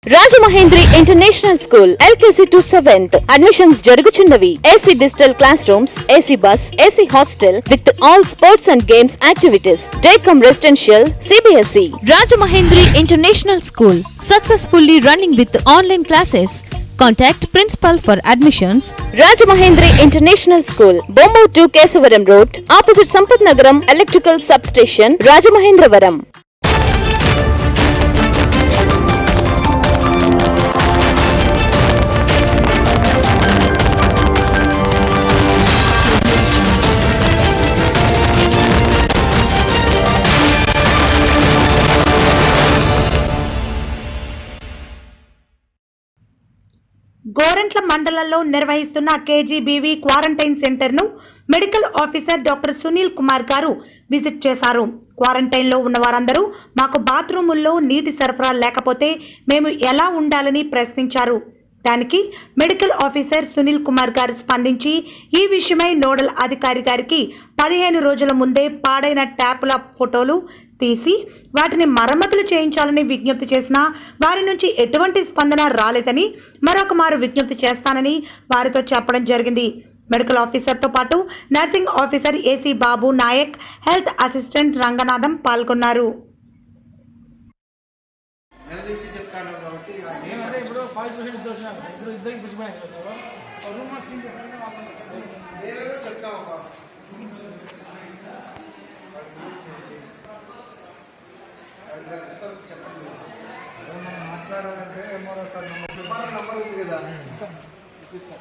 Rajamahendri international school LKG to seventh admissions జరుగుచున్నవి AC digital class rooms AC bus AC hostel with all sports and games activities day cum residential CBSE Rajamahendri international school successfully running with online classes contact principal for admissions Rajamahendri international school Bommur to Kesavaram road opposite Sampath Nagaram electrical sub station Rajamahendravaram Gorantla మండలంలో నిర్వహిస్తున్న KGBV quarantine సెంటర్ను medical officer doctor Sunil Kumar garu visit చేశారు క్వారంటైన్లో ఉన్న వారందరూ మాకు బాత్రూముల్లో నీటి సరఫరా లేకపోతే మేము ఎలా ఉండాలని ప్రశ్నించారు దానికి మెడికల్ ఆఫీసర్ సునీల్ కుమార్ గారు స్పందించి ఈ విషయమై నోడల్ అధికారి గారికి పదిహేను రోజుల ముందే పాడైన ట్యాపుల ఫోటోలు తీసి వాటిని మరమ్మతులు చేయించాలని విజ్ఞప్తి చేసినా వారి నుంచి ఎటువంటి స్పందన రాలేదని మరొక మారు విజ్ఞప్తి చేస్తానని వారితో చెప్పడం జరిగింది మెడికల్ ఆఫీసర్తో పాటు nursing officer AC Babu Nayak health assistant Ranganatham పాల్గొన్నారు నిలదీసి చెప్తాను కాబట్టి ఇక నేను అంటే ఇప్పుడు ఫైవ్ పర్సెంట్ ఇద్దరు వచ్చినారు ఇప్పుడు ఇద్దరికి పిచ్చిపోయినాయి కదా రూమ్ క్లీన్ చేస్తారంటే వాళ్ళు మేమేమో చెప్తాము అమ్మా. వాళ్ళ ఇస్తారు చెప్పండి మాట్లాడాలంటే ఎంఆర్ఓ సార్ విమానం నంబర్ ఉంది కదా చూపిస్తాను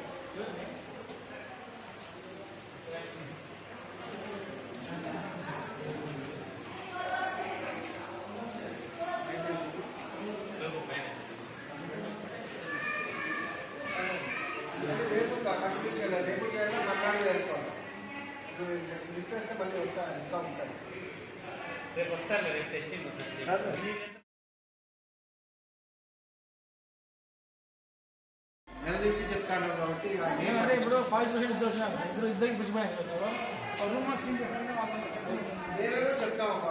రేపు కంటిన్యూ చేయాలి రేపు చేయాలి మర్నాడు వేసుకోవాలి ఇప్పుడు నింపేస్తే మళ్ళీ వస్తా ఇంకా ఉంటుంది రేపు వస్తారులే రేపు టెస్టింగ్ వస్తుంది నిలదీసి చెప్తాను కాబట్టి ఇక నేను అంటే ఇప్పుడు ఫైవ్ పర్సెంట్ ఇద్దరు వచ్చినారు ఇప్పుడు ఇద్దరికి పిచ్చిపోయినాయి కదా రూమ్ క్లీన్ చేస్తారంటే వాళ్ళు మేమేమో చెప్తామమ్మా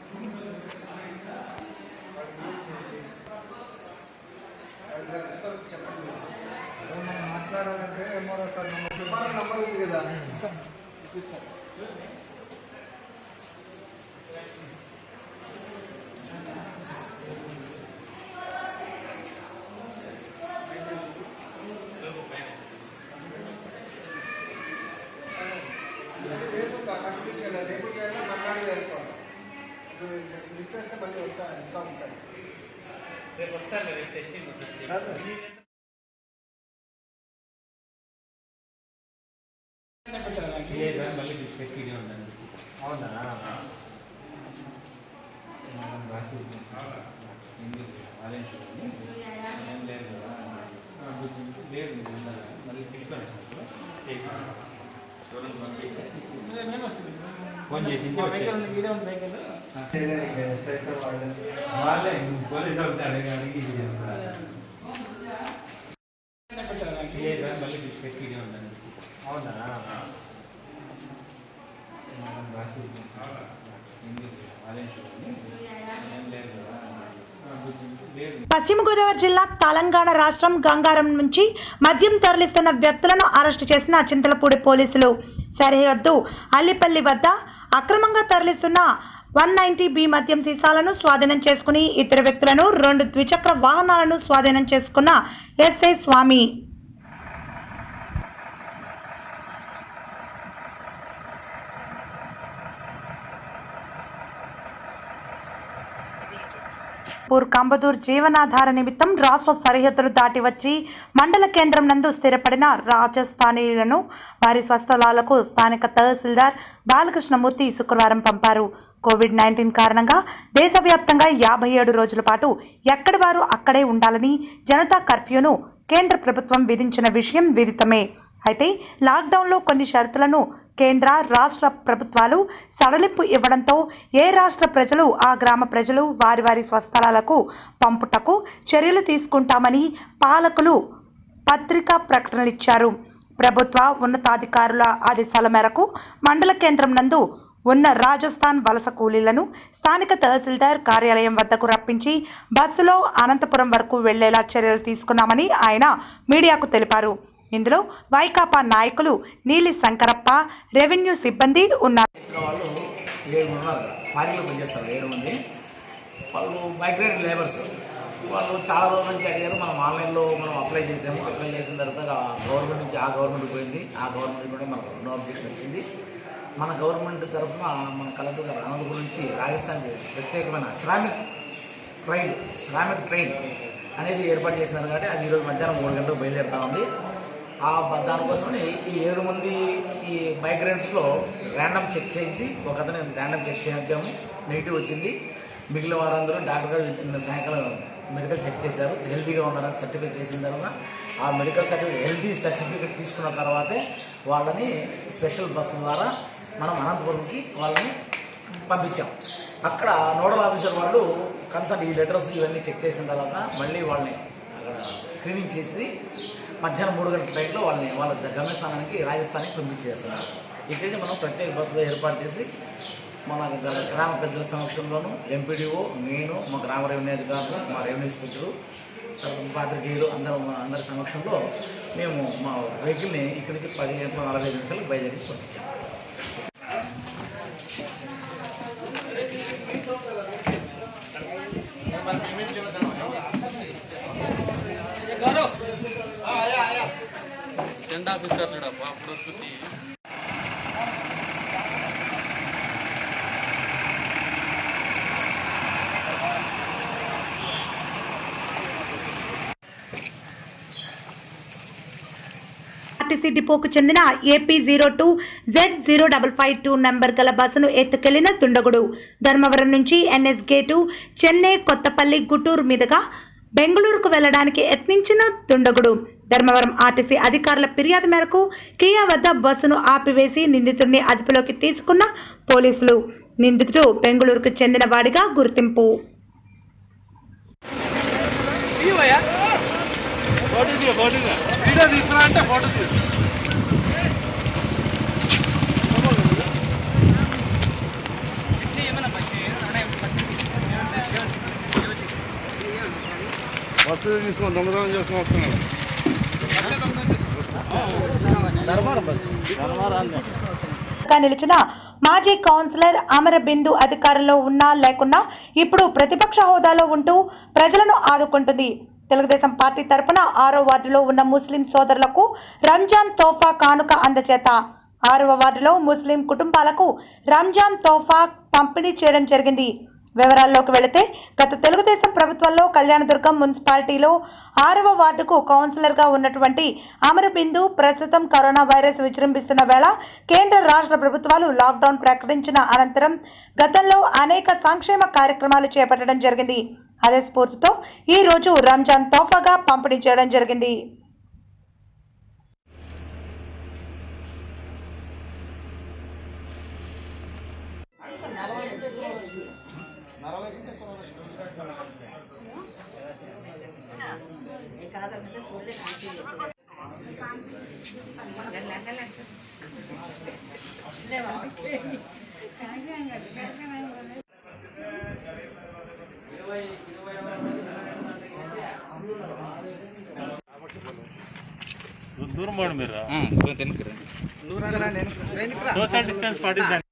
వాళ్ళ ఇస్తారు చెప్పండి మాట్లాడాలంటే ఎంఆర్ఓ సార్ విమానం నంబర్ ఉంది కదా చూపిస్తాను రేపు కంటిన్యూ చేయాలి రేపు చేయాలి మర్నాడు వేసుకోవాలి ఇప్పుడు నింపేస్తే మళ్ళీ వస్తా ఇంకా ఉంటుంది రేపు వస్తారులే రేపు టెస్టింగ్ వస్తుంది మళ్ళీ డిస్పెక్ట్గా ఉండండి అవునా మనం రాసి ఎందుకు ఆలయం చూడండి ఏం లేదు కదా లేదు మీరు ఉండాలి మళ్ళీ తీసుకొని మేము వస్తుంది ఫోన్ చేసి మా వెహికల్ ఉంది వీడియో ఉంది వెహికల్ ఎస్ఐతో వాళ్ళు వాళ్ళే పోలీసు వాళ్ళతో అడిగి అడిగి ఇది చేస్తారు లేదు మళ్ళీ డిస్పెక్ట్గా ఉండండి అవునా మనం రాసి ఎందుకు ఆలయం చూడండి ఏం లేదు కదా లేదు పశ్చిమ గోదావరి జిల్లా తెలంగాణ రాష్ట్రం గంగారం నుంచి మద్యం తరలిస్తున్న వ్యక్తులను అరెస్టు చేసిన చింతలపూడి పోలీసులు సరిహద్దు అల్లిపల్లి వద్ద అక్రమంగా తరలిస్తున్న వన్ నైన్టీ బి మద్యం సీసాలను స్వాధీనం చేసుకుని ఇతర వ్యక్తులను రెండు ద్విచక్ర వాహనాలను స్వాధీనం చేసుకున్న ఎస్ఐ స్వామి పూర్ కంబదూర్ జీవనాధార నిమిత్తం రాష్ట్ర సరిహద్దులు దాటి వచ్చి మండల కేంద్రం నందు స్థిరపడిన రాజస్థానీయులను వారి స్వస్థలాలకు స్థానిక తహసీల్దార్ బాలకృష్ణమూర్తి శుక్రవారం పంపారు కోవిడ్ నైన్టీన్ కారణంగా దేశవ్యాప్తంగా యాభై ఏడు రోజుల పాటు ఎక్కడి వారు అక్కడే ఉండాలని జనతా కర్ఫ్యూను కేంద్ర ప్రభుత్వం విధించిన విషయం విదితమే అయితే లాక్డౌన్లో కొన్ని షరతులను కేంద్ర రాష్ట్ర ప్రభుత్వాలు సడలింపు ఇవ్వడంతో ఏ రాష్ట్ర ప్రజలు ఆ గ్రామ ప్రజలు వారి వారి స్వస్థలాలకు పంపుటకు చర్యలు తీసుకుంటామని పాలకులు పత్రికా ప్రకటనలు ఇచ్చారు ప్రభుత్వ ఉన్నతాధికారుల ఆదేశాల మేరకు మండల కేంద్రం నందు ఉన్న రాజస్థాన్ వలస కూలీలను స్థానిక తహసీల్దార్ కార్యాలయం వద్దకు రప్పించి బస్సులో అనంతపురం వరకు వెళ్లేలా చర్యలు తీసుకున్నామని ఆయన మీడియాకు తెలిపారు ఇందులో వైకాపా నాయకులు నీలి శంకరప్ప రెవెన్యూ సిబ్బంది ఉన్నారు వాళ్ళు ఏడు మంది ఉన్నారు ఫారీలో పనిచేస్తారు ఏడు మంది వాళ్ళు మైగ్రేట్ లేబర్స్ వాళ్ళు చాలా రోజుల నుంచి అడిగారు మనం ఆన్లైన్లో మనం అప్లై చేసాము అప్లై చేసిన తర్వాత గవర్నమెంట్ నుంచి ఆ గవర్నమెంట్ పోయింది ఆ గవర్నమెంట్ కూడా మనకు నో అబ్జెక్షన్ వచ్చింది మన గవర్నమెంట్ తరఫున మన కలెక్టర్ గారు అనంతపురం నుంచి రాజస్థాన్కి ప్రత్యేకమైన శ్రామిక్ ట్రైన్ శ్రామిక్ ట్రైన్ అనేది ఏర్పాటు చేసినారు కాబట్టి అది ఈరోజు మధ్యాహ్నం మూడు గంటలకు బయలుదేరుతా ఉంది ఆ బ- దానికోసమని ఈ ఏడు మంది ఈ మైగ్రెంట్స్లో ర్యాండమ్ చెక్ చేయించి ఒక అతను ర్యాండమ్ చెక్ చేయించాము నెగిటివ్ వచ్చింది మిగిలిన వారందరూ డాక్టర్ గారు నిన్న సాయంకాలం మెడికల్ చెక్ చేశారు హెల్తీగా ఉన్నారని సర్టిఫికేట్ చేసిన తర్వాత ఆ మెడికల్ సర్టిఫికేట్ హెల్తీ సర్టిఫికేట్ తీసుకున్న తర్వాతే వాళ్ళని స్పెషల్ బస్సు ద్వారా మనం అనంతపురంకి వాళ్ళని పంపించాం అక్కడ నోడల్ ఆఫీసర్ వాళ్ళు కన్సల్ట్ ఈ లెటర్స్ ఇవన్నీ చెక్ చేసిన తర్వాత మళ్ళీ వాళ్ళని అక్కడ స్క్రీనింగ్ చేసి మధ్యాహ్నం మూడు గంటల టైంలో వాళ్ళని వాళ్ళ గమ్యస్థానానికి రాజస్థాన్కి పంపించేస్తున్నారు ఇక్కడి నుంచి మనం ప్రత్యేక బస్సులో ఏర్పాటు చేసి మన గ- గ్రామ పెద్దల సమక్షంలోనూ ఎంపీడీఓ నేను మా గ్రామ రెవెన్యూ అధికారులు మా రెవెన్యూ ఇన్స్పెక్టరు తర్వాత పాత్రికేయులు అందరూ మా అందరి సమక్షంలో మేము మా వెహికల్ని ఇక్కడి నుంచి పది గంటల నలభై ఐదు నిమిషాలకు బయలుదేరి పంపించాం సెండ్ ఆఫీసర్ చూడప్ప అప్పుడు వస్తుంది ఆర్టీసీ డిపోకు చెందిన AP zero two Z zero double five two number గల బస్సును ఎత్తుకెళ్లిన దుండగుడు ధర్మవరం నుంచి ఎన్ఎస్ గేటు చెన్నై కొత్తపల్లి గుంటూరు మీదుగా బెంగళూరుకు వెళ్లడానికి యత్నించిన దుండగుడు ధర్మవరం ఆర్టీసీ అధికారుల ఫిర్యాదు మేరకు కియా వద్ద బస్సును ఆపివేసి నిందితుడిని అదుపులోకి తీసుకున్న పోలీసులు నిందితుడు బెంగళూరుకు చెందిన వాడిగా గుర్తింపు ఫోటో తీయ ఫోటో తీయ వీడియో తీసుకురా అంటే ఫోటో తీయ వస్తువు తీసుకొని దొంగతనం చేసుకొని వస్తున్నాడు గా నిలిచిన మాజీ కౌన్సిలర్ అమరబిందు అధికారంలో ఉన్నా లేకున్నా ఇప్పుడు ప్రతిపక్ష హోదాలో ఉంటూ ప్రజలను ఆదుకుంటుంది తెలుగుదేశం పార్టీ తరపున ఆరో వార్డులో ఉన్న ముస్లిం సోదరులకు రంజాన్ తోఫా కానుక అందచేత ఆరవ వార్డులో ముస్లిం కుటుంబాలకు రంజాన్ తోఫా పంపిణీ చేయడం జరిగింది వివరాల్లోకి వెళితే గత తెలుగుదేశం ప్రభుత్వంలో కళ్యాణదుర్గం మున్సిపాలిటీలో ఆరవ వార్డుకు కౌన్సిలర్గా ఉన్నటువంటి అమరబిందు ప్రస్తుతం కరోనా వైరస్ విజృంభిస్తున్న వేళ కేంద్ర రాష్ట్ర ప్రభుత్వాలు లాక్డౌన్ ప్రకటించిన అనంతరం గతంలో అనేక సంక్షేమ కార్యక్రమాలు చేపట్టడం జరిగింది అదే స్ఫూర్తితో ఈ రోజు రంజాన్ తోఫాగా పంపిణీ చేయడం జరిగింది దూరం పోండి మీరు సోషల్ డిస్టెన్స్ పాటించండి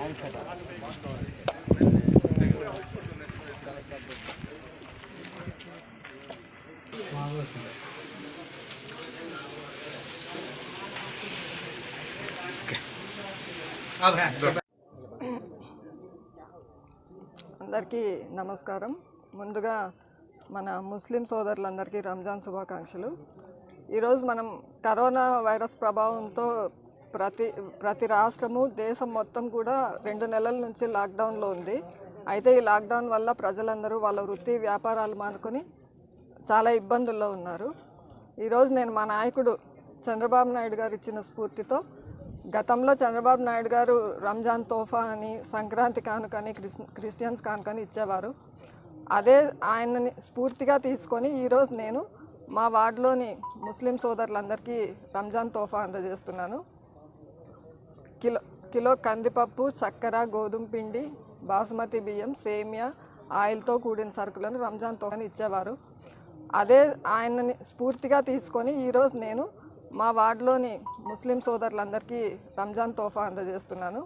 అందరికీ నమస్కారం ముందుగా మన ముస్లిం సోదరులందరికీ రంజాన్ శుభాకాంక్షలు ఈరోజు మనం కరోనా వైరస్ ప్రభావంతో ప్రతి ప్రతి రాష్ట్రము దేశం మొత్తం కూడా రెండు నెలల నుంచి లాక్డౌన్లో ఉంది అయితే ఈ లాక్డౌన్ వల్ల ప్రజలందరూ వాళ్ళ వృత్తి వ్యాపారాలు మానుకొని చాలా ఇబ్బందుల్లో ఉన్నారు ఈరోజు నేను మా నాయకుడు చంద్రబాబు నాయుడు గారు ఇచ్చిన స్ఫూర్తితో గతంలో చంద్రబాబు నాయుడు గారు రంజాన్ తోఫా అని సంక్రాంతి కానుకని క్రిస్ క్రిస్టియన్స్ కానుకని ఇచ్చేవారు అదే ఆయనని స్ఫూర్తిగా తీసుకొని ఈరోజు నేను మా వార్డులోని ముస్లిం సోదరులందరికీ రంజాన్ తోఫా అందజేస్తున్నాను కిలో కిలో కందిపప్పు చక్కెర గోధుమ పిండి బాసుమతి బియ్యం సేమియా ఆయిల్తో కూడిన సరుకులను రంజాన్ తోఫాని ఇచ్చేవారు అదే ఆయనని స్ఫూర్తిగా తీసుకొని ఈరోజు నేను మా వార్డులోని ముస్లిం సోదరులందరికీ రంజాన్ తోఫా అందజేస్తున్నాను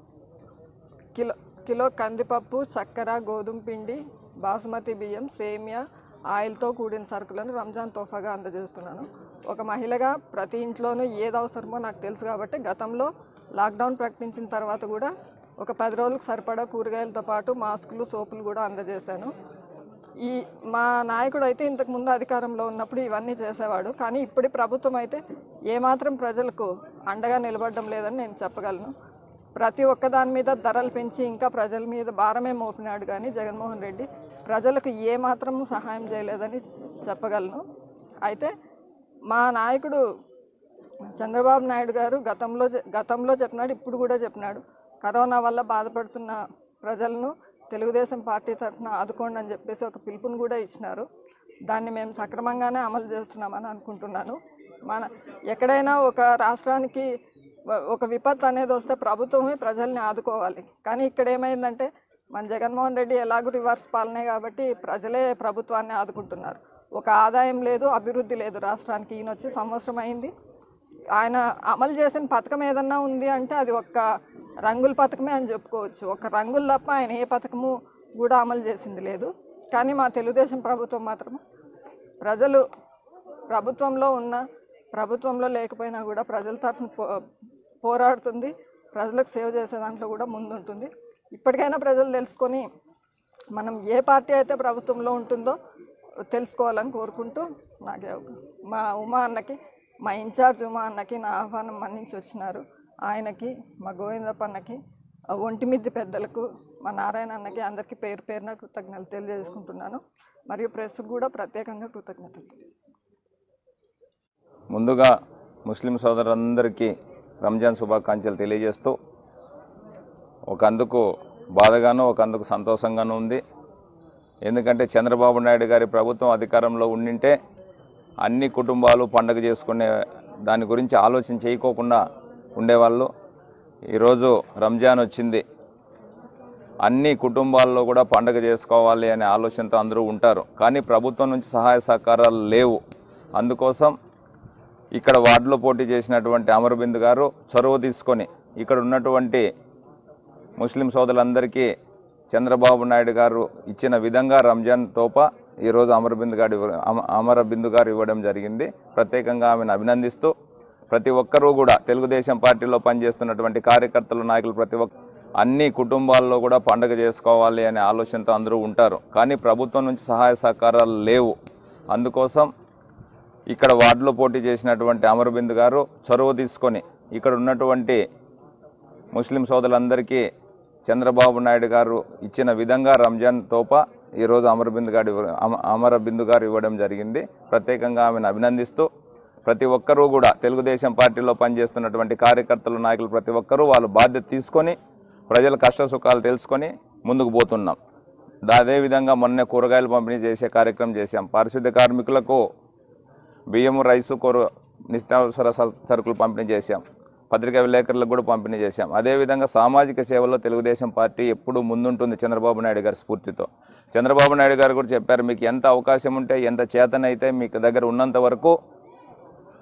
కిలో కిలో కందిపప్పు చక్కెర గోధుమ పిండి బాసుమతి బియ్యం సేమియా ఆయిల్తో కూడిన సరుకులను రంజాన్ తోఫాగా అందజేస్తున్నాను ఒక మహిళగా ప్రతి ఇంట్లోనూ ఏది అవసరమో నాకు తెలుసు కాబట్టి గతంలో లాక్డౌన్ ప్రకటించిన తర్వాత కూడా ఒక పది రోజులకు సరిపడా కూరగాయలతో పాటు మాస్కులు సోపులు కూడా అందజేశాను ఈ మా నాయకుడు అయితే ఇంతకు ముందు అధికారంలో ఉన్నప్పుడు ఇవన్నీ చేసేవాడు కానీ ఇప్పటి ప్రభుత్వం అయితే ఏమాత్రం ప్రజలకు అండగా నిలబడడం లేదని నేను చెప్పగలను ప్రతి ఒక్క దాని మీద ధరలు పెంచి ఇంకా ప్రజల మీద భారమే మోపినాడు కానీ జగన్మోహన్ రెడ్డి ప్రజలకు ఏమాత్రము సహాయం చేయలేదని చెప్పగలను అయితే మా నాయకుడు చంద్రబాబు నాయుడు గారు గతంలో చె- గతంలో చెప్పినాడు ఇప్పుడు కూడా చెప్పినాడు కరోనా వల్ల బాధపడుతున్న ప్రజలను తెలుగుదేశం పార్టీ తరఫున ఆదుకోండి అని చెప్పేసి ఒక పిలుపుని కూడా ఇచ్చినారు దాన్ని మేము సక్రమంగానే అమలు చేస్తున్నామని అనుకుంటున్నాను మన ఎక్కడైనా ఒక రాష్ట్రానికి వ- ఒక విపత్తు అనేది వస్తే ప్రభుత్వమే ప్రజల్ని ఆదుకోవాలి కానీ ఇక్కడ ఏమైందంటే మన జగన్మోహన్ రెడ్డి ఎలాగూ రివర్స్ పాలనే కాబట్టి ప్రజలే ప్రభుత్వాన్ని ఆదుకుంటున్నారు ఒక ఆదాయం లేదు అభివృద్ధి లేదు రాష్ట్రానికి ఈయన వచ్చి సంవత్సరం అయింది ఆయన అమలు చేసిన పథకం ఏదన్నా ఉంది అంటే అది ఒక్క రంగుల పథకమే అని చెప్పుకోవచ్చు ఒక రంగులు తప్ప ఆయన ఏ పథకము కూడా అమలు చేసింది లేదు కానీ మా తెలుగుదేశం ప్రభుత్వం మాత్రం ప్రజలు ప్రభుత్వంలో ఉన్న ప్రభుత్వంలో లేకపోయినా కూడా ప్రజల తరఫున పో పోరాడుతుంది ప్రజలకు సేవ చేసే దాంట్లో కూడా ముందుంటుంది ఇప్పటికైనా ప్రజలు తెలుసుకొని మనం ఏ పార్టీ అయితే ప్రభుత్వంలో ఉంటుందో తెలుసుకోవాలని కోరుకుంటూ నాకే ఒక- మా ఉమా అన్నకి మా ఇన్ఛార్జ్ ఉమా అన్నకి నా ఆహ్వానం మన్నించి వచ్చినారు ఆయనకి మా గోవిందప్ప అన్నకి ఆ ఒంటిమిద్ది పెద్దలకు మా నారాయణ అన్నకి అందరికీ పేరు పేరున కృతజ్ఞతలు తెలియజేసుకుంటున్నాను మరియు ప్రెస్కు కూడా ప్రత్యేకంగా కృతజ్ఞతలు తెలియజేసుకుంటున్నాను ముందుగా ముస్లిం సోదరులందరికీ రంజాన్ శుభాకాంక్షలు తెలియజేస్తూ ఒక అందుకు బాధగాను ఒక అందుకు సంతోషంగాను ఉంది ఎందుకంటే చంద్రబాబు నాయుడు గారి ప్రభుత్వం అధికారంలో ఉండింటే అన్ని కుటుంబాలు పండగ చేసుకునే దాని గురించి ఆలోచన చేయకోకుండా ఉండేవాళ్ళు ఈరోజు రంజాన్ వచ్చింది అన్ని కుటుంబాల్లో కూడా పండగ చేసుకోవాలి అనే ఆలోచనతో అందరూ ఉంటారు కానీ ప్రభుత్వం నుంచి సహాయ సహకారాలు లేవు అందుకోసం ఇక్కడ వార్డులో పోటీ చేసినటువంటి అమరబింద్ గారు చొరవ తీసుకొని ఇక్కడ ఉన్నటువంటి ముస్లిం సోదరులందరికీ చంద్రబాబు నాయుడు గారు ఇచ్చిన విధంగా రంజాన్ తోప ఈరోజు అమరబింద్ గారు ఇవ్వ- అమ- అమరబిందు గారు ఇవ్వడం జరిగింది ప్రత్యేకంగా ఆమెను అభినందిస్తూ ప్రతి ఒక్కరూ కూడా తెలుగుదేశం పార్టీలో పనిచేస్తున్నటువంటి కార్యకర్తలు నాయకులు ప్రతి ఒక్క అన్ని కుటుంబాల్లో కూడా పండుగ చేసుకోవాలి అనే ఆలోచనతో అందరూ ఉంటారు కానీ ప్రభుత్వం నుంచి సహాయ సహకారాలు లేవు అందుకోసం ఇక్కడ వార్డులో పోటీ చేసినటువంటి అమరబింద్ గారు చొరవ తీసుకొని ఇక్కడ ఉన్నటువంటి ముస్లిం సోదరులందరికీ చంద్రబాబు నాయుడు గారు ఇచ్చిన విధంగా రంజాన్ తోప ఈరోజు అమరబిందు గారు ఇవ్వ- అమ- అమరబిందు గారు ఇవ్వడం జరిగింది ప్రత్యేకంగా ఆమెను అభినందిస్తూ ప్రతి ఒక్కరూ కూడా తెలుగుదేశం పార్టీలో పనిచేస్తున్నటువంటి కార్యకర్తలు నాయకులు ప్రతి ఒక్కరూ వాళ్ళు బాధ్యత తీసుకొని ప్రజల కష్ట సుఖాలు తెలుసుకొని ముందుకు పోతున్నాం దా- అదేవిధంగా మొన్నే కూరగాయలు పంపిణీ చేసే కార్యక్రమం చేశాం పారిశుద్ధ్య కార్మికులకు బియ్యము రైసు కూర నిత్యావసర స- సరుకులు పంపిణీ చేశాం పత్రికా విలేకరులకు కూడా పంపిణీ చేశాం అదేవిధంగా సామాజిక సేవల్లో తెలుగుదేశం పార్టీ ఎప్పుడూ ముందుంటుంది చంద్రబాబు నాయుడు గారి స్ఫూర్తితో చంద్రబాబు నాయుడు గారు కూడా చెప్పారు మీకు ఎంత అవకాశం ఉంటే ఎంత చేతనైతే మీకు దగ్గర ఉన్నంత వరకు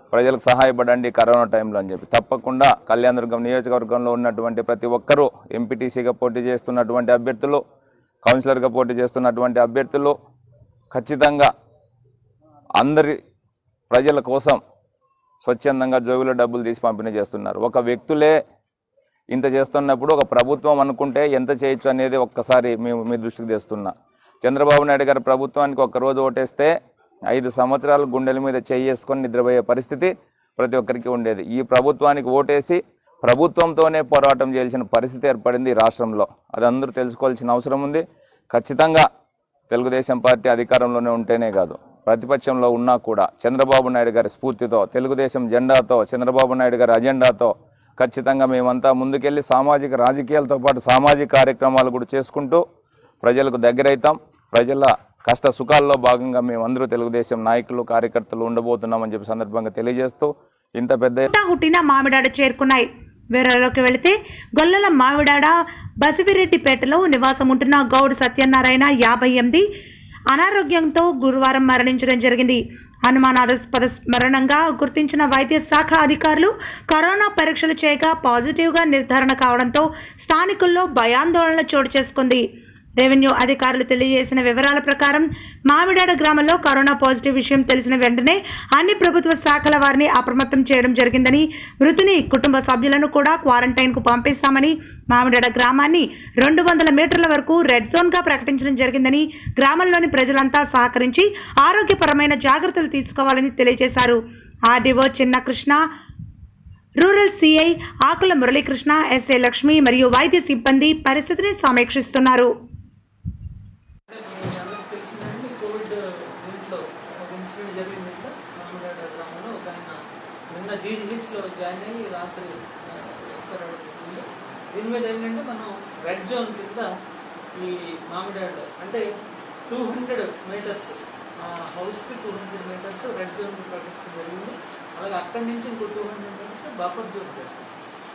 ప్రజలకు సహాయపడండి కరోనా టైంలో అని చెప్పి తప్పకుండా కళ్యాణదుర్గం నియోజకవర్గంలో ఉన్నటువంటి ప్రతి ఒక్కరూ ఎంపీటీసీగా పోటీ చేస్తున్నటువంటి అభ్యర్థులు కౌన్సిలర్గా పోటీ చేస్తున్నటువంటి అభ్యర్థులు ఖచ్చితంగా అందరి ప్రజల కోసం స్వచ్ఛందంగా జోబులో డబ్బులు తీసి పంపిణీ చేస్తున్నారు ఒక వ్యక్తులే ఇంత చేస్తున్నప్పుడు ఒక ప్రభుత్వం అనుకుంటే ఎంత చేయొచ్చు అనేది ఒక్కసారి మేము మీ దృష్టికి తెస్తున్నా చంద్రబాబు నాయుడు గారి ప్రభుత్వానికి ఒక రోజు ఓటేస్తే ఐదు సంవత్సరాలు గుండెల మీద చేసుకొని నిద్రపోయే పరిస్థితి ప్రతి ఒక్కరికి ఉండేది ఈ ప్రభుత్వానికి ఓటేసి ప్రభుత్వంతోనే పోరాటం చేయాల్సిన పరిస్థితి ఏర్పడింది ఈ రాష్ట్రంలో అది అందరూ తెలుసుకోవాల్సిన అవసరం ఉంది ఖచ్చితంగా తెలుగుదేశం పార్టీ అధికారంలోనే ఉంటేనే కాదు ప్రతిపక్షంలో ఉన్నా కూడా చంద్రబాబు నాయుడు గారి స్ఫూర్తితో తెలుగుదేశం జెండాతో చంద్రబాబు నాయుడు గారి అజెండాతో ఖచ్చితంగా మేమంతా ముందుకెళ్ళి సామాజిక రాజకీయాలతో పాటు సామాజిక కార్యక్రమాలు కూడా చేసుకుంటూ ప్రజలకు దగ్గరైతాం ప్రజల కష్ట సుఖాల్లో భాగంగా మేమందరూ తెలుగుదేశం నాయకులు కార్యకర్తలు ఉండబోతున్నామని చెప్పి సందర్భంగా తెలియజేస్తూ ఇంత పెద్ద పుట్ట హుట్టిన మామిడాడ చేరుకున్నాయి వేరేలోకి వెళితే గొల్లల మామిడాడ బసివిరెడ్డిపేటలో నివాసం ఉంటున్న గౌడ్ సత్యనారాయణ యాభై ఎనిమిది అనారోగ్యంతో గురువారం మరణించడం జరిగింది అనుమానాస్పద మరణంగా గుర్తించిన వైద్య శాఖ అధికారులు కరోనా పరీక్షలు చేయగా పాజిటివ్గా నిర్ధారణ కావడంతో స్థానికుల్లో భయాందోళన చోటు చేసుకుంది రెవెన్యూ అధికారులు తెలియజేసిన వివరాల ప్రకారం మామిడాడ గ్రామంలో కరోనా పాజిటివ్ విషయం తెలిసిన వెంటనే అన్ని ప్రభుత్వ శాఖల వారిని అప్రమత్తం చేయడం జరిగిందని మృతుని కుటుంబ సభ్యులను కూడా క్వారంటైన్ కు పంపిస్తామని మామిడాడ గ్రామాన్ని రెండు వందల మీటర్ల వరకు రెడ్ జోన్ గా ప్రకటించడం జరిగిందని గ్రామంలోని ప్రజలంతా సహకరించి ఆరోగ్యపరమైన జాగ్రత్తలు తీసుకోవాలని తెలియజేశారు RDO Chinna Krishna rural CI Akula Muralikrishna SA Lakshmi మరియు వైద్య సిబ్బంది పరిస్థితిని సమీక్షిస్తున్నారు అందరికీ తెలిసిందండి కోవిడ్ దీంట్లో ఒక ఇన్సిడెంట్ జరిగింది ఇక్కడ రామగడ్డ గ్రామంలో ఒక ఆయన నిన్న జీజీహెచ్లో జాయిన్ అయ్యి రాత్రి ఎక్స్పైర్ అవ్వడం జరిగింది దీని మీద ఏంటంటే మనం రెడ్ జోన్ కింద ఈ మామిడాడు అంటే టూ హండ్రెడ్ మీటర్స్ హౌస్కి two hundred meters red zone ప్రకటించడం జరిగింది అలాగే అక్కడి నుంచి ఇంకో two hundred meters buffer zone చేస్తాం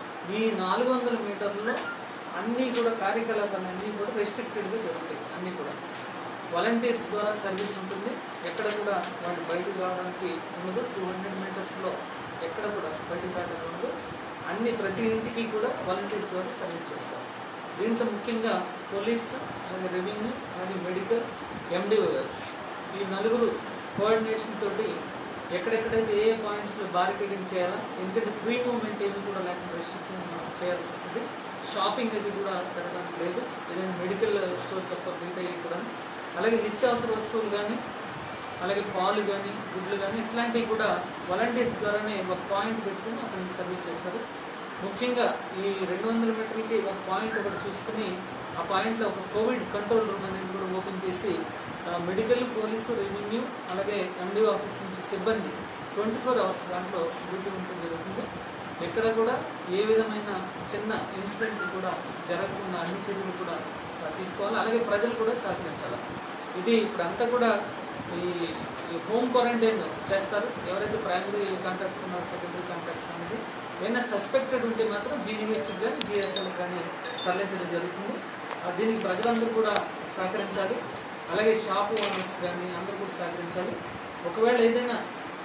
ఈ నాలుగు వందల మీటర్లలో అన్నీ కూడా కార్యకలాపాలు అన్నీ కూడా రెస్ట్రిక్టెడ్గా జరుగుతాయి అన్నీ కూడా వాలంటీర్స్ ద్వారా సర్వీస్ ఉంటుంది ఎక్కడ కూడా వాళ్ళు బయటకు రావడానికి ఉండదు టూ హండ్రెడ్ మీటర్స్లో ఎక్కడ కూడా బయటకు రావడానికి ఉండదు అన్ని ప్రతి ఇంటికి కూడా వాలంటీర్స్ ద్వారా సర్వీస్ చేస్తారు దీంట్లో ముఖ్యంగా పోలీస్ అలాగే రెవెన్యూ అలాగే మెడికల్ ఎండిఓ గారు ఈ నలుగురు కోఆర్డినేషన్ తోటి ఎక్కడెక్కడైతే ఏ పాయింట్స్లో బారికేడింగ్ చేయాలా ఎందుకంటే ఫ్రీ మూవ్మెంట్ ఏమి కూడా లేకుండా రెస్ట్రిక్షన్ చేయాల్సి వస్తుంది షాపింగ్ అది కూడా పెట్టడానికి లేదు ఏదైనా మెడికల్ స్టోర్ తప్ప మిగతా కూడా అలాగే నిత్యావసర వస్తువులు కానీ అలాగే పాలు కానీ గుడ్లు కానీ ఇట్లాంటివి కూడా వాలంటీర్స్ ద్వారానే ఒక పాయింట్ పెట్టుకుని అక్కడ నుంచి సర్వీస్ చేస్తారు ముఖ్యంగా ఈ రెండు వందల మీటర్లకి ఒక పాయింట్ ఒకటి చూసుకుని ఆ పాయింట్లో ఒక కోవిడ్ కంట్రోల్ రూమ్ అనేది కూడా ఓపెన్ చేసి ఆ, మెడికల్ పోలీసు రెవెన్యూ అలాగే ఎండిఓ ఆఫీస్ నుంచి సిబ్బంది ట్వంటీ ఫోర్ అవర్స్ దాంట్లో డ్యూటీ ఉంటుంది జరుగుతుంది ఎక్కడ కూడా ఏ విధమైన చిన్న ఇన్సిడెంట్ కూడా జరగకుండా అన్ని చర్యలు కూడా ఆ, తీసుకోవాలి అలాగే ప్రజలు కూడా సహకరించాలి ఇది ఇప్పుడంతా కూడా ఈ ఈ హోమ్ క్వారంటైన్ చేస్తారు ఎవరైతే ప్రైమరీ కాంటాక్ట్స్ ఉన్నారో సెకండరీ కాంటాక్ట్స్ అనేది ఏమైనా సస్పెక్టెడ్ ఉంటే మాత్రం జీజీహెచ్ కానీ జిఎస్ఎల్ కానీ తరలించడం జరుగుతుంది ఆ, దీనికి ప్రజలందరూ కూడా సహకరించాలి అలాగే షాప్ ఓనర్స్ కానీ అందరూ కూడా సహకరించాలి ఒకవేళ ఏదైనా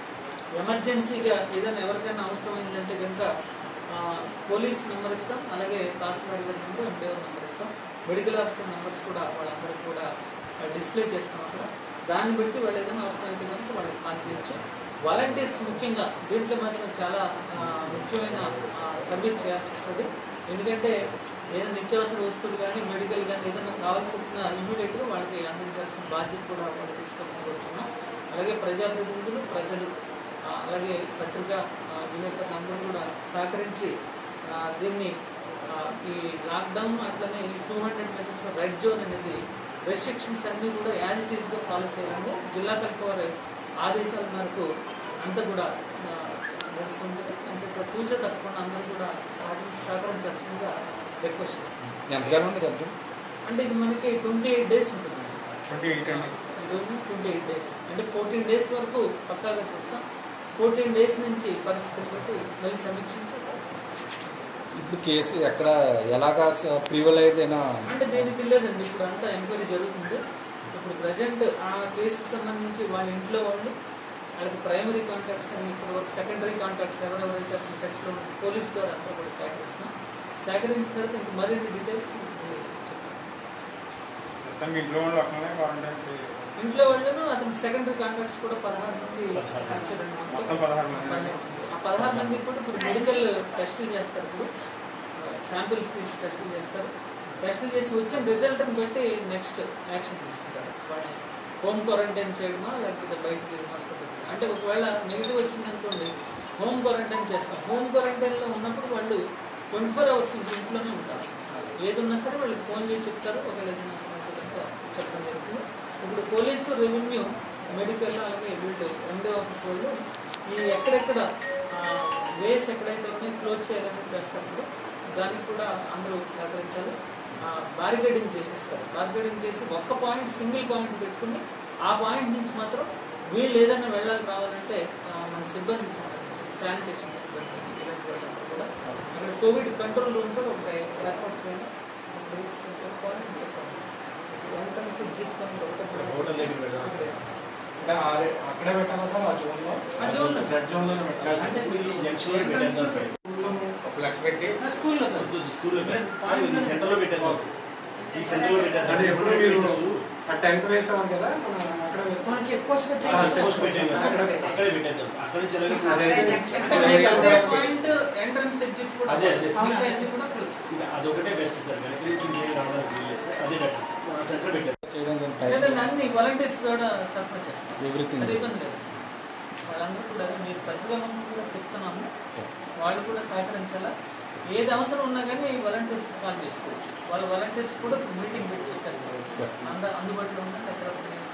ఎమర్జెన్సీగా ఏదైనా ఎవరికైనా అవసరమైందంటే కనుక ఆ, పోలీస్ నెంబర్ ఇస్తాం అలాగే తహసీల్దార్ గారి నెంబర్ ఎంపీఓ నెంబర్ ఇస్తాం మెడికల్ ఆఫీసర్ నెంబర్స్ కూడా వాళ్ళందరికీ కూడా డిస్ప్లే చేస్తాం అక్కడ దాన్ని బట్టి వాళ్ళు ఏదైనా అవసరమైతే కనుక వాళ్ళకి కాల్ చేయొచ్చు వాలంటీర్స్ ముఖ్యంగా దీంట్లో మాత్రం చాలా ఆ, ముఖ్యమైన సర్వీస్ చేయాల్సి వస్తుంది ఎందుకంటే ఏదైనా నిత్యావసర వస్తువులు కానీ మెడికల్ కానీ ఏదైనా కావాల్సి వచ్చిన ఇమీడియట్గా వాళ్ళకి అందించాల్సిన బాధ్యత కూడా వాళ్ళు తీసుకోవడం కోరుతున్నాం అలాగే ప్రజాప్రతినిధులు ప్రజలు ఆ, అలాగే పత్రికా ఆ, విలేకరులు అందరూ కూడా సహకరించి ఆ, దీన్ని ఆ, ఈ లాక్డౌన్ అట్లనే ఈ two hundred meters red zone అనేది రెస్ట్రిక్షన్స్ అన్నీ కూడా యాజ్ ఇట్ ఈస్గా ఫాలో చేయాలని జిల్లా కలెక్టర్ వారి ఆదేశాల మేరకు అంతా కూడా ఆ, నడుస్తుంది అని చెప్పి పూజ తప్పకుండా అందరూ కూడా వాటికి సహకరించాల్సిందిగా రిక్వెస్ట్ చేస్తున్నాం ఎంతకాలం ఉంది కొంచెం అంటే ఇది మనకి ట్వంటీ ఎయిట్ డేస్ ఉంటుంది ట్వంటీ ఎయిట్ అండి ట్వంటీ ఎయిట్ డేస్ అంటే ఫోర్టీన్ డేస్ వరకు పక్కాగా చూస్తాం ఫోర్టీన్ డేస్ నుంచి పరిస్థితి బట్టి మళ్ళీ సమీక్షించి ఇప్పుడు కేసు ఎక్కడ ఎలాగా ప్రివల్ ఏదైనా అంటే దేనికి లేదండి ఇప్పుడు అంతా ఎంక్వైరీ జరుగుతుంది ఇప్పుడు ప్రజెంట్ ఆ కేసుకు సంబంధించి వాళ్ళ ఇంట్లో వాళ్ళు వాళ్ళకి ప్రైమరీ కాంటాక్ట్స్ అని ఇప్పుడు వరకు సెకండరీ కాంటాక్ట్స్ ఎవరెవరైతే అతని టచ్లో పోలీస్ ద్వారా అంతా కూడా సేకరిస్తున్నాం సేకరించిన తర్వాత ఇంక మరిన్ని డీటెయిల్స్ చెప్తాను ప్రస్తుతానికి ఇంట్లో వాళ్ళు అట్లనే క్వారంటైన్ చేయాలి ఇంట్లో వాళ్ళను అతనికి సెకండరీ కాంటాక్ట్స్ కూడా పదహారు మంది వచ్చారండి మొత్తం. మొత్తం పదహారు మంది. ఆ పదహారు మంది కూడా ఇప్పుడు మెడికల్ టెస్టులు చేస్తారు ఇప్పుడు శాంపిల్స్ తీసి టెస్టులు చేస్తారు టెస్టులు చేసి వచ్చిన రిజల్ట్ని బట్టి నెక్స్ట్ యాక్షన్ తీసుకుంటారు వాడిని హోమ్ క్వారంటైన్ చేయడమా లేకపోతే బయటకి హాస్పిటల్ అంటే ఒకవేళ నెగిటివ్ వచ్చింది అనుకోండి హోమ్ క్వారంటైన్ చేస్తాం హోమ్ క్వారంటైన్లో ఉన్నప్పుడు వాళ్ళు ట్వంటీ ఫోర్ అవర్స్ ఇంట్లోనే ఉంటారు ఏది ఉన్నా సరే వాళ్ళకి ఫోన్ చేసి చెప్తారు ఒకవేళ ఏదైనా సమస్య కనుక చెప్పడం జరుగుతుంది ఇప్పుడు పోలీసు రెవెన్యూ మెడికల్ అలాగే వీళ్ళు రెండో ఆఫీస్ వాళ్ళు ఈ ఎక్కడెక్కడ వేస్ ఎక్కడైతే ఉన్నాయో క్లోజ్ చేయాలని చేస్తారు ఇప్పుడు దానికి కూడా అందరూ సహకరించాలి బారికేడింగ్ చేసేస్తారు బారికేడింగ్ చేసి ఒక్క పాయింట్ సింగిల్ పాయింట్ పెట్టుకుని ఆ పాయింట్ నుంచి మాత్రం వీళ్ళు ఏదైనా వెళ్ళాలి రావాలంటే ఆ, మన సిబ్బందికి సంబంధించి శానిటేషన్ సిబ్బంది ఇలాంటి వాళ్ళందరూ కూడా అక్కడ కోవిడ్ కంట్రోల్ రూమ్ కూడా ఒక ఏర్పాటు చేయాలి ఒక సింగిల్ పాయింట్ చెప్పాలి ఎంట్రన్స్ ఎగ్జిట్ పాయింట్ ఒకటి హోటల్ దగ్గర పెట్టాలి. అక్కడ వేసేస్తారు. అంటే ఆ- అక్కడే పెట్టాలా సార్ ఆ జోన్లో ఆ జోన్లో. రెడ్ జోన్లోనే పెట్టాలి అంటే ఇప్పుడు ఈ జంక్షన్లో పెట్టేద్దాం సార్ ఫ్లెక్స్ పెట్టి ఆ స్కూల్లో కాదు. వద్దు, స్కూల్లో పెట్టాలి. ఇది సెంటర్లో పెట్టేద్దాం ఈ సెంటర్లో పెట్టేద్దాం అంటే ఎప్పుడు మీరు ఆ టెంట్ వేసాం కదా మనం అక్కడ వేసాం మనం చెక్ పోస్ట్ పెట్టి ఆ, పోస్ట్ పెట్టేయండి. అక్కడే అక్కడే పెట్టేద్దాం అక్కడి నుంచి అలాగే అంటే అదే పాయింట్ ఎంట్రన్స్ ఎగ్జిట్ కూడా అదే, అదే. మిగతా అన్ని కూడా close. ఇంకా అదొకటే బెస్ట్ సార్ వెనక నుంచి ఇంకేం రావడానికి వీల్లేదు సార్ అదే బెటర్ సెంటర్ పెట్టేద్దాం లేదంటే అన్ని వాలంటీర్స్ కూడా సరఫరా చేస్తాం Everything. అది ఇబ్బంది లేదు వాళ్ళందరూ కూడా మీరు ప్రతిభనం కూడా చెప్తున్నాము వాళ్ళు కూడా సహకరించాలా ఏది అవసరం ఉన్నా కానీ వాలంటీర్స్ కాల్ చేసుకోవచ్చు వాళ్ళ వాలంటీర్స్ కూడా మీటింగ్ పెట్టి చెప్పేస్తారు అంద అందుబాటులో ఉందంటే ఎక్కడ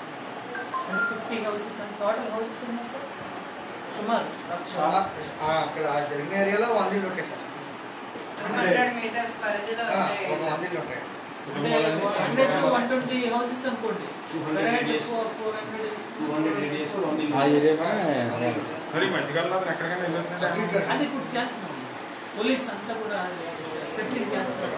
అంటే ఫిఫ్టీ హౌసెస్ అంటే టోటల్ హౌసెస్ ఎన్ని వస్తాయి సుమారు చాలా ఆ, అక్కడ ఆ జరిగిన ఏరియాలో వంద ఇల్లు ఉంటాయి సార్ హండ్రెడ్ మీటర్స్ పరిధిలో ఆ, వచ్చే ఒక వంద ఇల్లు ఉంటాయి అంటే hundred to one twenty houses అనుకోండి 200 radius. Four hundred two hundred radius one ఆ ఏరియా వంద ఇల్లు ఉంటాయి. మరి మధ్యకాలంలో అతను ఎక్కడికైనా వెళ్ళొచ్చుంటే అటు ఇటు అది ఇప్పుడు చేస్తున్నాం పోలీస్ అంతా కూడా సెర్చింగ్ చేస్తారు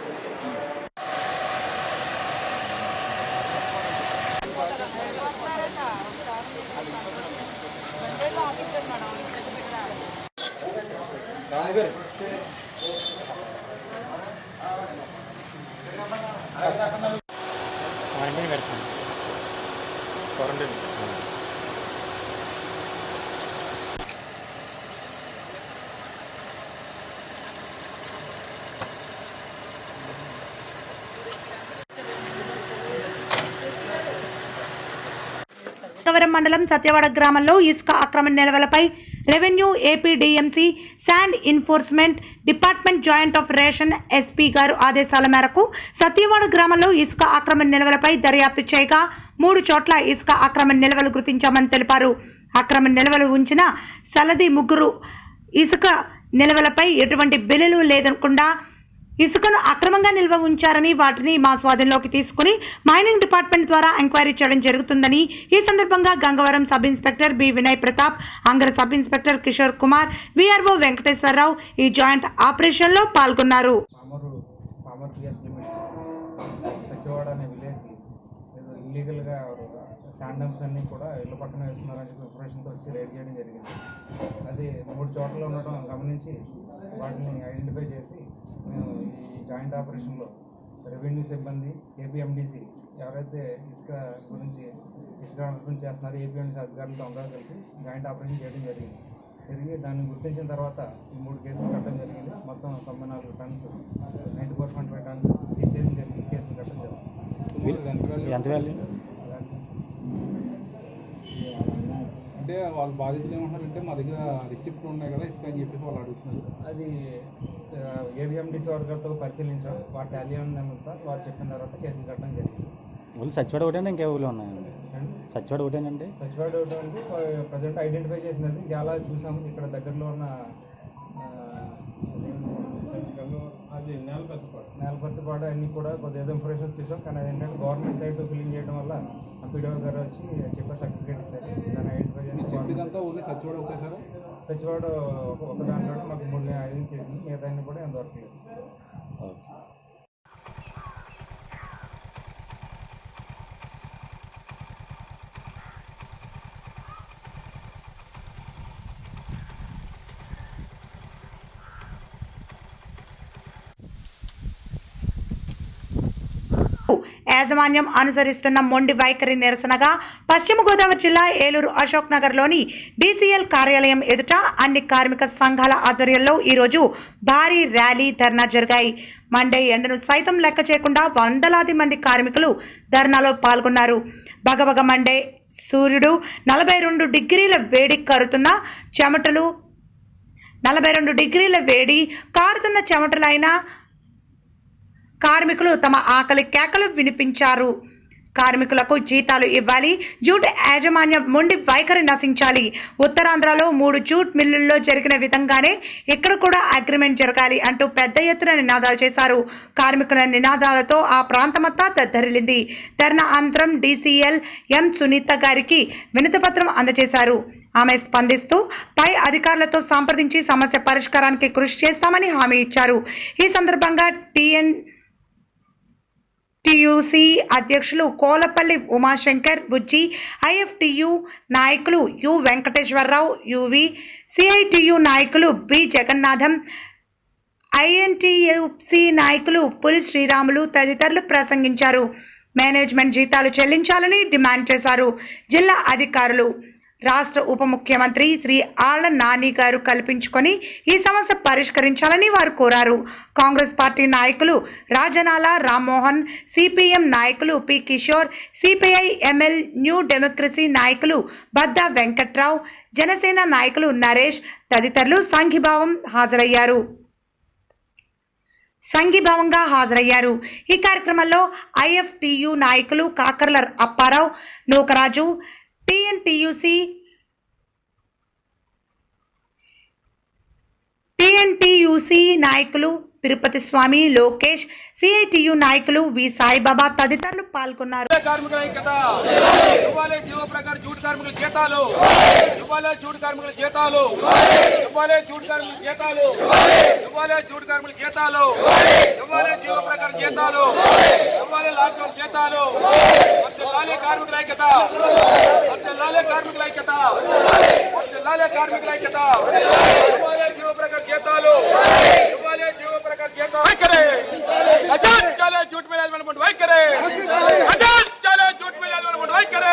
కవరం మండలం సత్యవాడ గ్రామంలో ఇసుక అక్రమ నిల్వలపై revenue AP DMC sand enforcement department joint of ration SP గారు ఆదేశాల మేరకు సత్యవాడ గ్రామంలో ఇసుక అక్రమ నిల్వలపై దర్యాప్తు చేయగా మూడు చోట్ల ఇసుక అక్రమ నిల్వలు గుర్తించామని తెలిపారు అక్రమ నిల్వలు ఉంచిన సలది ముగ్గురు ఇసుక నిల్వలపై ఎటువంటి బిల్లులు లేదనకుండా ఇసుకను అక్రమంగా నిల్వ ఉంచారని వాటిని మా స్వాధీనంలోకి తీసుకుని మైనింగ్ డిపార్ట్మెంట్ ద్వారా ఎంక్వైరీ చేయడం జరుగుతుందని ఈ సందర్భంగా Gangavaram sub inspector B Vinay Pratap Angara sub inspector Kishore Kumar VRO Venkateswararao ఈ జాయింట్ ఆపరేషన్లో పాల్గొన్నారు పామరు పామర్ పిఎస్ లిమిట్ సచివాడ అనే విలేజ్కి ఏదో ఇల్లీగల్గా శాండ్ డంప్స్ అన్నీ కూడా ఇళ్ళ పక్కన వేస్తున్నారని చెప్పి ఇన్ఫర్మేషన్తో వచ్చి రైడ్ చేయడం జరిగింది అది మూడు చోట్ల ఉండటం గమనించి వాటిని ఐడెంటిఫై చేసి మేము ఈ జాయింట్ ఆపరేషన్లో రెవెన్యూ సిబ్బంది ఏపీఎండిసి ఎవరైతే ఇసుక గురించి ఇసుక అభివృద్ధి చేస్తున్నారో ఏపీఎండిసి అధికారులతో అందరూ కలిపి జాయింట్ ఆపరేషన్ చేయడం జరిగింది జరిగి దాన్ని గుర్తించిన తర్వాత ఈ మూడు కేసులు కట్టడం జరిగింది మొత్తం తొంభై నాలుగు tons ninety four point five tons seize చేసి జరిగింది కేసులు కట్టడం జరిగింది ఎంత వాల్యూ అంటే వాళ్ళు బాధితులు ఏమంటారంటే మా దగ్గర రిసిప్ట్ ఉన్నాయి కదా ఇసుక అని చెప్పేసి వాళ్ళు అడుగుతున్నారు అది ఏవిఎండిసి వర్గర్తో పరిశీలించాం వాటి టాలీ నెంబర్తో వారు చెప్పిన తర్వాత కేసులు కట్టడం జరిగింది ఓన్లీ సచ్చివాడ ఒకటేనా ఇంకా ఊళ్ళో ఉన్నాయండి అండ్ సచ్చివాడ ఒకటేనండి సచివాడ అంటే ప్రజెంట్ ఐడెంటిఫై చేసినది చాలా చూసాము ఇక్కడ దగ్గరలో ఉన్న ఆ, అది నేలపత్తిపాడు నేలపత్తిపాడు అన్నీ కూడా కొద్దిగా ఏదో ఇన్ఫర్మేషన్ తీసాం కానీ అది ఏంటంటే గవర్నమెంట్ సైడ్ ఫిల్లింగ్ చేయడం వల్ల పీడిఓ గారు వచ్చి చెప్పే సర్టిఫికేట్ ఇచ్చారు దాన్ని ఐడెంటిఫై చేసి చెప్పేదంతా ఓన్లీ సచివాడ ఒకటే సార్ సచివాడ ఒక ఒక దాంట్లో మాకు మూడు ఐదు చేసింది మిగతా కూడా ఎంత దొరకలేదు ఓకే యాజమాన్యం అనుసరిస్తున్న మొండి వైఖరి నిరసనగా పశ్చిమ గోదావరి జిల్లా ఏలూరు అశోక్ నగర్లోని డీసీఎల్ కార్యాలయం ఎదుట అన్ని కార్మిక సంఘాల ఆధ్వర్యంలో ఈరోజు భారీ ర్యాలీ ధర్నా జరిగాయి మండే ఎండను సైతం లెక్క చేయకుండా వందలాది మంది కార్మికులు ధర్నాలో పాల్గొన్నారు బగబగ మండే సూర్యుడు నలభై రెండు డిగ్రీల వేడి కరుతున్న చెమటలు నలభై రెండు డిగ్రీల వేడి కారుతున్న చెమటలైన కార్మికులు తమ ఆకలి కేకలు వినిపించారు కార్మికులకు జీతాలు ఇవ్వాలి జూట్ యాజమాన్యం మొండి వైఖరి నశించాలి ఉత్తరాంధ్రలో మూడు జూట్ మిల్లుల్లో జరిగిన విధంగానే ఇక్కడ కూడా అగ్రిమెంట్ జరగాలి అంటూ పెద్ద ఎత్తున నినాదాలు చేశారు కార్మికుల నినాదాలతో ఆ ప్రాంతమంతా దద్దరిల్లింది ధర్నా అనంతరం డీసీఎల్ ఎం సునీత గారికి వినతిపత్రం అందజేశారు ఆమె స్పందిస్తూ పై అధికారులతో సంప్రదించి సమస్య పరిష్కారానికి కృషి చేస్తామని హామీ ఇచ్చారు ఈ సందర్భంగా టీఎన్ టియుసి అధ్యక్షులు కోలపల్లి ఉమాశంకర్ బుజ్జి ఐఎఫ్టియు నాయకులు యు వెంకటేశ్వరరావు యువి సిఐటియు నాయకులు బి జగన్నాథం ఐఎన్టీయుసి నాయకులు పులి శ్రీరాములు తదితరులు ప్రసంగించారు మేనేజ్మెంట్ జీతాలు చెల్లించాలని డిమాండ్ చేశారు జిల్లా అధికారులు రాష్ట్ర ఉప ముఖ్యమంత్రి శ్రీ ఆళ్ల నాని గారు కల్పించుకొని ఈ సమస్య పరిష్కరించాలని వారు కోరారు కాంగ్రెస్ పార్టీ నాయకులు రాజనాల రామ్మోహన్ సిపిఎం నాయకులు P Kishore CPI ML new democracy నాయకులు బద్దా వెంకట్రావు జనసేన నాయకులు నరేష్ తదితరులు సంఘీభావం హాజరయ్యారు సంఘీభావంగా హాజరయ్యారు ఈ కార్యక్రమంలో ఐఎఫ్టియు నాయకులు కాకర్ల అప్పారావు నూకరాజు టిఎన్టీయుసి టిఎన్టీయుసి నాయకులు తిరుపతి స్వామి లోకేష్ సిఐటియు నాయకులు వి సాయిబాబా తదితరులు పాల్గొన్నారు కార్మికుల ఐక్యత ఇవ్వాలి జీవో ప్రకారం జూట్ కార్మికుల జీతాలు ఇవ్వాలి జూట్ కార్మికుల జీతాలు ఇవ్వాలి జూట్ కార్మికుల జీతాలు ఇవ్వాలి జూట్ కార్మికుల జీతాలు ఇవ్వాలి జీవో ప్రకారం జీతాలు ఇవ్వాలి లాక్డౌన్ జీతాలు వర్ధిల్లాలి కార్మికుల ఐక్యత వర్ధిల్లాలి కార్మికుల ఐక్యత వర్ధిల్లాలి కార్మికుల ఐక్యత ఇవ్వాలి జీవో ప్రకారం జీతాలు ఇవ్వాలి జీవో ప్రకారం జీతాలు వైఖరి आजाद चले झूठ में लाल मनमुंड वाई करे आजाद चले झूठ में लाल मनमुंड वाई करे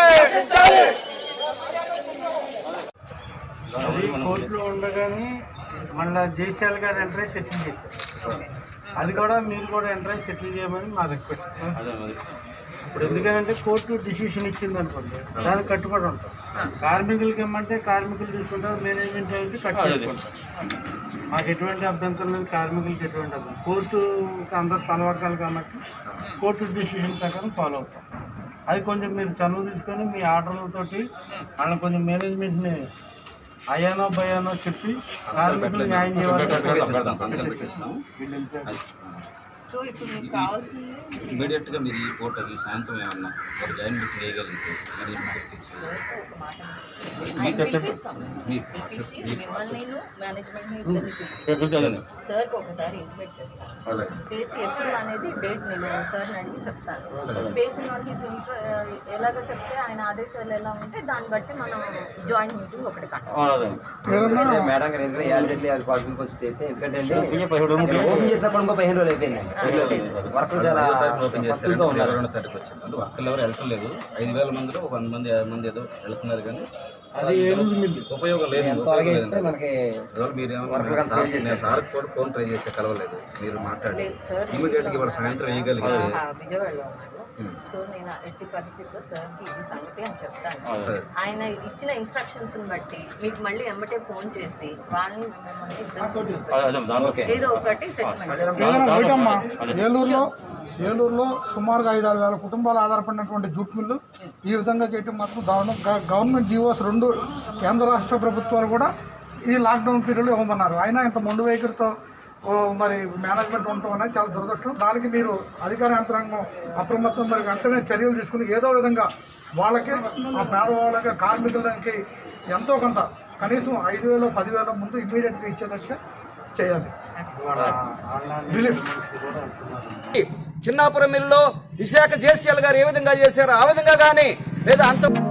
అది కోర్టులో ఉండగానే మళ్ళీ జైశాల్ గారు ఎంట్రీ సెటిల్ చేశారు అది కూడా మీరు కూడా ఎంట్రీ సెటిల్ చేయమని మా రిక్వెస్ట్ ఇప్పుడు ఎందుకంటే కోర్టు డిసిషన్ ఇచ్చింది అనుకోండి దానికి కట్టుబడి ఉంటాం కార్మికులకి ఇమ్మంటే కార్మికులు తీసుకుంటారు మేనేజ్మెంట్ అయితే కట్ చేసుకుంటారు మాకు ఎటువంటి అభ్యంతరం లేదు కార్మికులకి ఎటువంటి అభ్యంతరం కోర్టుకి అందరు తలవర్గాలు కాబట్టి కోర్టు డిసిషన్ ప్రకారం ఫాలో అవుతాం అది కొంచెం మీరు చనువు తీసుకొని మీ ఆర్డర్లతోటి వాళ్ళని కొంచెం మేనేజ్మెంట్ని అయానో భయానో చెప్పి కార్మికులు న్యాయం చేయాలి సో ఇప్పుడు మీకు కావాల్సింది ఇమీడియట్ గా మీరు ఈ పూట ఈ సాయంత్రం ఏమన్నా ఒక జాయిన్ బుక్ చేయగలిగితే మరి ఇమీడియట్ ఆయన పిలిపిస్తాం మీ- పిలిపించి మీ మిమ్మల్ని మేనేజ్మెంట్ ని Hmm. ఇద్దరిని సార్ ఒకసారి ఇంటిమేట్ చేస్తాను అలాగే. చేసి ఎప్పుడు అనేది డేట్ నేను సార్ని అడిగి చెప్తాను అలాగే. బేసిన్ ఆన్ హిస్ ఇంట్ర ఎలాగ చెప్తే ఆయన ఆదేశాలు ఎలా ఉంటే దాన్ని బట్టి మనం జాయింట్ మీటింగ్ ఒకటి కండక్ట్ మేడం గారు ఎందుకంటే యాసిడ్లీ అది పాజిటివ్ వచ్చి ఎందుకంటే ఇంకా పదిహేడు రోజులు ఉంటుంది. ఓపెన్ చేసినప్పుడు ఇంకో పదిహేను రోజులు అయిపోయింది వర్క్ చాలా ఐదో తారీఖు ఓపెన్ చేస్తారు పస్తులతో ఉన్నారు ఇరవై రెండో తారీఖు వచ్చింది అంటే వర్కర్లు ఎవరు వెళ్ళట్లేదు ఐదు వేల మందిలో ఒక వంద మంది యాభై మంది ఏదో వెళ్తున్నారు కానీ అది ఏలూరు మిల్లు. ఉపయోగం లేదు ఎంత ఉపయోగం తొలగిస్తే లేదండి. మనకి ఇవాళ మీరు ఏమన్నా వర్కర్ నేను సేల్ సార్- చేస్తారు. నేను సార్కి కూడా ఫోన్ ట్రై చేస్తే కలవలేదు మీరు మాట్లాడి లేదు సార్ ఇమీడియట్ గా ఇవాళ సాయంత్రం వేయగలిగితే ఆ, విజయవాడలో ఉన్నారు Hmm. సో నేను ఎట్టి పరిస్థితుల్లో సార్కి ఇది సంగతి అని చెప్తాను అదే. ఆయన ఇచ్చిన ఇన్స్ట్రక్షన్స్ బట్టి మీకు మళ్ళీ ఎమ్మటే ఫోన్ చేసి వాళ్ళని మిమ్మల్ని ఇద్దరిని ఏదో ఒకటి సెటిల్మెంట్ ఏదైనా ఒకటమ్మా ఏలూరులో ఏలూరులో సుమారుగా ఐదు ఆరు వేల కుటుంబాలు ఆధారపడినటువంటి జూట్ మిల్లు ఈ విధంగా చేయటం మాత్రం దారుణం గ- గవర్నమెంట్ జీవోస్ రెండు కేంద్ర రాష్ట్ర ప్రభుత్వాలు కూడా ఈ లాక్డౌన్ పీరియడ్ ఇవ్వమన్నారు అయినా ఇంత మొండు వైఖరితో ఓ, మరి మేనేజ్మెంట్ ఉండటం అనేది చాలా దురదృష్టం దానికి మీరు అధికార యంత్రాంగం అప్రమత్తం మరి వెంటనే చర్యలు తీసుకుని ఏదో విధంగా వాళ్ళకి ఆ పేదవాళ్ళకి కార్మికులకి ఎంతో కొంత కనీసం ఐదు వేలు పదివేల ముందు ఇమీడియట్గా ఇచ్చేటట్టుగా చేయాలి రిలీఫ్ చిన్నాపురం మిల్లులో విశాఖ జేసీఎల్ గారు ఏ విధంగా చేశారో ఆ విధంగా కానీ లేదా అంత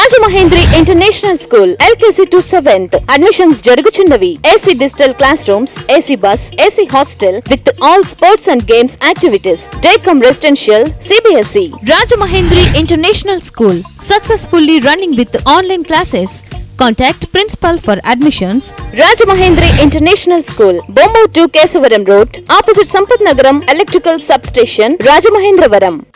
Rajamahendri international school LKG to seventh admissions జరుగుచున్నవి AC digital class rooms AC bus AC hostel with all sports and games activities day cum residential CBSE Rajamahendri international school successfully running with online classes Contact principal for admissions. Rajamahendri International School, Bombo to Kesavaram Road, opposite Sampath Nagaram Electrical Substation, Rajamahendravaram.